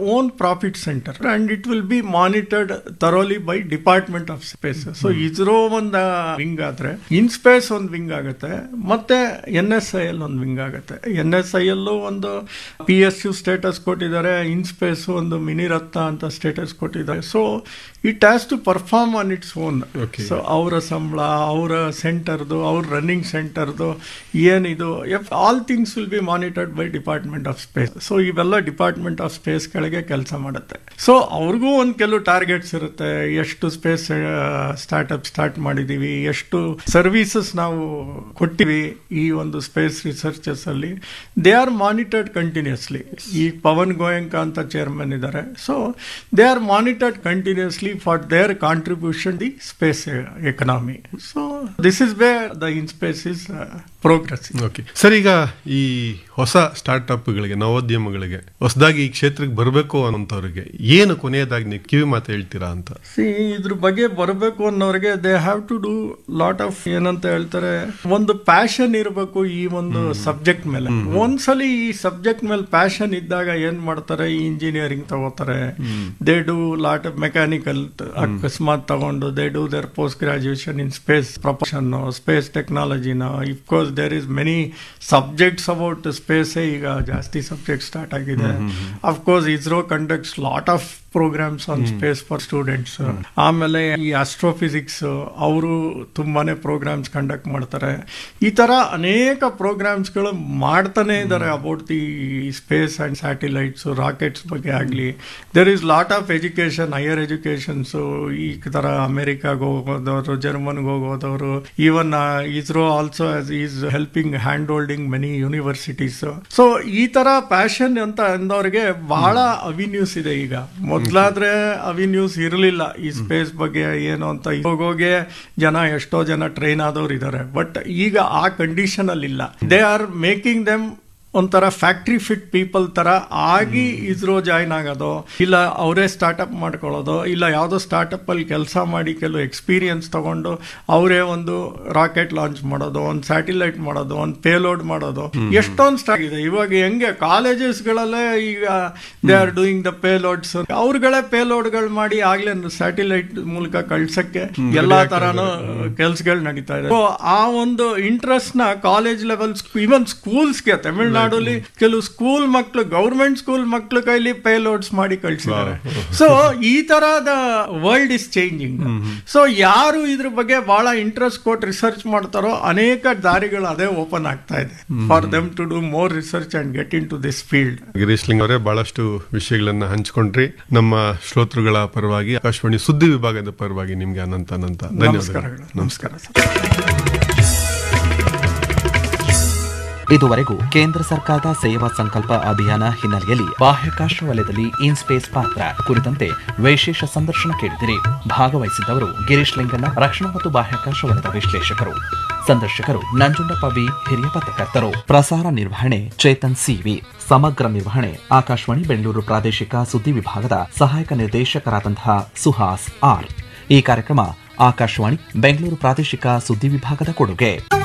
Own profit centre and it will be monitored thoroughly by department of space so ISRO ಒಂದು wing ಆದ್ರೆ IN space ಒಂದು wing ಆಗುತ್ತೆ ಮತ್ತೆ N S I L ಒಂದು wing ಆಗುತ್ತೆ N S I ಎಲ್ಲೂ ಒಂದು ಪಿ ಎಸ್ ಯು ಸ್ಟೇಟಸ್ ಕೊಟ್ಟಿದ್ದಾರೆ ಇನ್ ಸ್ಪೇಸ್ ಒಂದು ಮಿನಿ ರತ್ನ ಅಂತ ಸ್ಟೇಟಸ್ ಕೊಟ್ಟಿದ್ದಾರೆ so it has to perform on its own Okay. So ಅವರ ಸಂಬಳ ಅವರ ಸೆಂಟರ್ದು ಅವ್ರ ರನ್ನಿಂಗ್ ಸೆಂಟರ್ದು ಏನಿದು all things will be monitored by department of space so ಇವೆಲ್ಲ ಡಿಪಾರ್ಟ್ಮೆಂಟ್ ಆಫ್ ಸ್ಪೇಸ್ ಕೆಳಗೆ ಕೆಲಸ ಮಾಡುತ್ತೆ ಸೊ ಅವ್ರಿಗೂ ಒಂದು ಕೆಲವು ಟಾರ್ಗೆಟ್ಸ್ ಇರುತ್ತೆ ಎಷ್ಟು ಸ್ಪೇಸ್ ಸ್ಟಾರ್ಟ್ಅಪ್ ಸ್ಟಾರ್ಟ್ ಮಾಡಿದೀವಿ ಎಷ್ಟು ಸರ್ವಿಸಸ್ ನಾವು ಕೊಟ್ಟಿವಿ ಈ ಒಂದು ಸ್ಪೇಸ್ ರಿಸರ್ಚಸ್ ಅಲ್ಲಿ ದೇ ಆರ್ ಮಾನಿಟರ್ಡ್ ಕಂಟಿನ್ಯೂಸ್ಲಿ ಈ ಪವನ್ ಗೋಯಂಕ ಅಂತ ಚೇರ್ಮನ್ ಇದ್ದಾರೆ so they are monitored continuously for their contribution the space economy so this is where the in space is progress okay sir ಈಗ ಈ ಹೊಸ ಸ್ಟಾರ್ಟ್ಅಪ್ಗಳಿಗೆ ನವೋದ್ಯಮಗಳಿಗೆ ಹೊಸದಾಗಿ ಈ ಕ್ಷೇತ್ರಕ್ಕೆ ಬರಬೇಕು ಅನ್ನೋಂಥವ್ರಿಗೆ ಏನು ಕೊನೆಯದಾಗಿ ನೀವು ಕಿವಿ ಮಾತು ಹೇಳ್ತೀರಾ ಅಂತ ಸಿ ಇದ್ರ ಬಗ್ಗೆ ಬರಬೇಕು ಅನ್ನೋರಿಗೆ they have to do lot of ಏನಂತ ಹೇಳ್ತಾರೆ ಒಂದು ಪ್ಯಾಷನ್ ಇರಬೇಕು ಈ ಒಂದು ಸಬ್ಜೆಕ್ಟ್ ಮೇಲೆ ಒಂದ್ಸಲಿ ಈ ಸಬ್ಜೆಕ್ಟ್ ಮೇಲೆ ಪ್ಯಾಷನ್ ಇದ್ದಾಗ ಏನ್ ಮಾಡ್ತಾರೆ ಈ ಇಂಜಿನಿಯರಿಂಗ್ ತಗೋತಾರೆ they do lot of mechanical ಅಕಸ್ಮಾತ್ ತಗೊಂಡು they do their post graduation in space profession space ಟೆಕ್ನಾಲಜಿನ of course there is many subjects about ಸ್ಪೇಸೇ ಈಗ ಜಾಸ್ತಿ ಸಬ್ಜೆಕ್ಟ್ ಸ್ಟಾರ್ಟ್ ಆಗಿದೆ of course ISRO conducts lot of programmes on space for students ಆಮೇಲೆ ಈ astrophysics ಅವರು ತುಂಬಾನೇ ಪ್ರೋಗ್ರಾಮ್ಸ್ ಕಂಡಕ್ಟ್ ಮಾಡ್ತಾರೆ ಈ ತರ ಅನೇಕ ಪ್ರೋಗ್ರಾಮ್ಸ್ಗಳು ಮಾಡ್ತಾನೆ ಇದ್ದಾರೆ about the space and satellites rockets ಬಗ್ಗೆ ಆಗಲಿ there is lot of education higher educations ಈ ತರ ಅಮೆರಿಕಾಗ ಹೋಗೋದವರು ಜರ್ಮನ್ಗೆ ಹೋಗೋದವರು even ISRO also is helping hand holding many universities so ಈ ತರ ಪ್ಯಾಷನ್ ಅಂತ ಅಂದವ್ರಿಗೆ ಬಹಳ ಅವಿನ್ಯೂಸ್ ಇದೆ ಈಗ ಮೊದ್ಲಾದ್ರೆ ಅವಿನ್ಯೂಸ್ ಇರಲಿಲ್ಲ ಈ ಸ್ಪೇಸ್ ಬಗ್ಗೆ ಏನು ಅಂತ ಹೋಗೋಗೆ ಜನ ಎಷ್ಟೋ ಜನ ಟ್ರೈನ್ ಆದವ್ರು ಇದ್ದಾರೆ ಬಟ್ ಈಗ ಆ ಕಂಡೀಷನ್ ಅಲ್ಲಿ ಇಲ್ಲ ದೇ ಆರ್ ಮೇಕಿಂಗ್ ದೆಮ್ ಒಂಥರ ಫ್ಯಾಕ್ಟ್ರಿ ಫಿಟ್ ಪೀಪಲ್ ತರ ಆಗಿ ಇಸ್ರೋ ಜಾಯ್ನ್ ಆಗೋದು ಇಲ್ಲ ಅವರೇ ಸ್ಟಾರ್ಟ್ಅಪ್ ಮಾಡ್ಕೊಳ್ಳೋದು ಇಲ್ಲ ಯಾವುದೋ ಸ್ಟಾರ್ಟ್ಅಪ್ ಅಲ್ಲಿ ಕೆಲಸ ಮಾಡಿ ಕೆಲವು ಎಕ್ಸ್ಪೀರಿಯನ್ಸ್ ತಗೊಂಡು ಅವರೇ ಒಂದು ರಾಕೆಟ್ ಲಾಂಚ್ ಮಾಡೋದು ಒಂದು ಸ್ಯಾಟಿಲೈಟ್ ಮಾಡೋದು ಒಂದು ಪೇಲೋಡ್ ಮಾಡೋದು ಎಷ್ಟೊಂದು ಸ್ಟಾರ್ಟ್ ಇದೆ ಇವಾಗ ಹೆಂಗೆ ಕಾಲೇಜಸ್ಗಳಲ್ಲೇ ಈಗ they are doing the payloads ಅವ್ರುಗಳೇ ಪೇಲೋಡ್ಗಳು ಮಾಡಿ ಆಗ್ಲೇ ಸ್ಯಾಟಿಲೈಟ್ ಮೂಲಕ ಕಳ್ಸಕ್ಕೆ ಎಲ್ಲಾ ತರಾನು ಕೆಲ್ಸಗಳು ನಡೀತಾ ಇದೆ So, ಆ ಒಂದು ಇಂಟ್ರೆಸ್ಟ್ ನ ಕಾಲೇಜ್ ಲೆವೆಲ್ ಇವನ್ ಸ್ಕೂಲ್ಸ್ಗೆ ತಮಿಳ್ನಾಡಲ್ಲಿ ಕೆಲವು ಸ್ಕೂಲ್ ಮಕ್ಳು ಗೌರ್ಮೆಂಟ್ ಸ್ಕೂಲ್ ಮಕ್ಳು ಕೈಲಿ ಪೇಲೋಡ್ಸ್ ಮಾಡಿ ಕಳ್ಸಿದ್ದಾರೆ ಸೊ ಈ ತರದ ವರ್ಲ್ಡ್ ಇಸ್ ಚೇಂಜಿಂಗ್ ಸೊ ಯಾರು ಇದ್ರ ಬಗ್ಗೆ ಬಹಳ ಇಂಟ್ರೆಸ್ಟ್ ಕೊಟ್ಟು ರಿಸರ್ಚ್ ಮಾಡ್ತಾರೋ ಅನೇಕ ದಾರಿಗಳು ಅದೇ ಓಪನ್ ಆಗ್ತಾ ಇದೆ for them to do more research and get in to this field ಗಿರೀಶ್ಲಿಂಗ್ ಅವರೇ ಬಹಳಷ್ಟು ವಿಷಯಗಳನ್ನ ಹಂಚ್ಕೊಂಡ್ರಿ ನಮ್ಮ ಶ್ರೋತೃಗಳ ಪರವಾಗಿ ಆಕಾಶವಾಣಿ ಸುದ್ದಿ ವಿಭಾಗದ ಪರವಾಗಿ ನಿಮ್ಗೆ ಅನಂತ ಅನಂತ ಧನ್ಯವಾದಗಳು ನಮಸ್ಕಾರಗಳು ನಮಸ್ಕಾರ ಸರ್ ಇದುವರೆಗೂ ಕೇಂದ್ರ ಸರ್ಕಾರದ ಸೇವಾ ಸಂಕಲ್ಪ ಅಭಿಯಾನ ಹಿನ್ನೆಲೆಯಲ್ಲಿ ಬಾಹ್ಯಾಕಾಶ ವಲಯದಲ್ಲಿ ಇನ್ ಸ್ಪೇಸ್ ಪಾತ್ರ ಕುರಿತಂತೆ ವಿಶೇಷ ಸಂದರ್ಶನ ಕೇಳಿದಿರಿ ಭಾಗವಹಿಸಿದ್ದವರು ಗಿರೀಶ್ ಲಿಂಗನ್ನ ರಕ್ಷಣಾ ಮತ್ತು ಬಾಹ್ಯಾಕಾಶ ವಲಯದ ವಿಶ್ಲೇಷಕರು ಸಂದರ್ಶಕರು ನಂಜುಂಡಪ್ಪ ವಿ ಹಿರಿಯ ಪತ್ರಕರ್ತರು ಪ್ರಸಾರ ನಿರ್ವಹಣೆ ಚೇತನ್ ಸಿವಿ ಸಮಗ್ರ ನಿರ್ವಹಣೆ ಆಕಾಶವಾಣಿ ಬೆಂಗಳೂರು ಪ್ರಾದೇಶಿಕ ಸುದ್ದಿ ವಿಭಾಗದ ಸಹಾಯಕ ನಿರ್ದೇಶಕರಾದಂತಹ ಸುಹಾಸ್ ಆರ್ ಈ ಕಾರ್ಯಕ್ರಮ ಆಕಾಶವಾಣಿ ಬೆಂಗಳೂರು ಪ್ರಾದೇಶಿಕ ಸುದ್ದಿ ವಿಭಾಗದ ಕೊಡುಗೆ